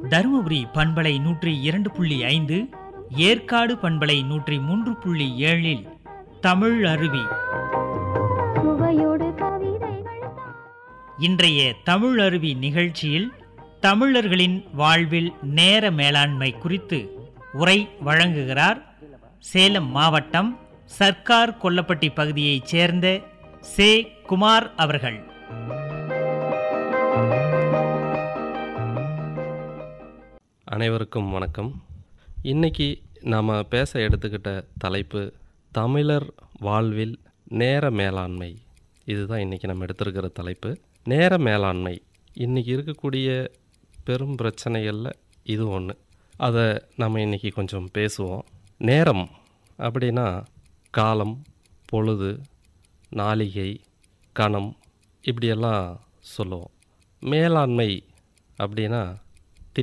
தருமபுரி பண்பலை நூற்றி இரண்டு புள்ளி ஐந்து ஏற்காடு பண்பலை நூற்றி மூன்று புள்ளி ஏழில் தமிழ் அருவி சுவையோடு கவிதைகள் தான் இன்றைய தமிழ் அருவி நிகழ்ச்சியில் தமிழர்களின் வாழ்வில் நேர மேலாண்மை குறித்து உரை வழங்குகிறார் சேலம் மாவட்டம் சர்க்கார் கொல்லப்பட்டி பகுதியைச் சேர்ந்த சே குமார் அவர்கள் அனைவருக்கும் வணக்கம் இன்னைக்கு நாம் பேச எடுத்துக்கிட்ட தலைப்பு தமிழர் வாழ்வில் நேர மேலாண்மை இதுதான் இன்றைக்கி நம்ம எடுத்திருக்கிற தலைப்பு நேர மேலாண்மை இன்றைக்கி இருக்கக்கூடிய பெரும் பிரச்சனைகளில் இது ஒன்று அதை நம்ம இன்றைக்கி கொஞ்சம் பேசுவோம் நேரம் அப்படின்னா காலம் பொழுது நாளிகை கணம் இப்படியெல்லாம் சொல்லுவோம் மேலாண்மை அப்படின்னா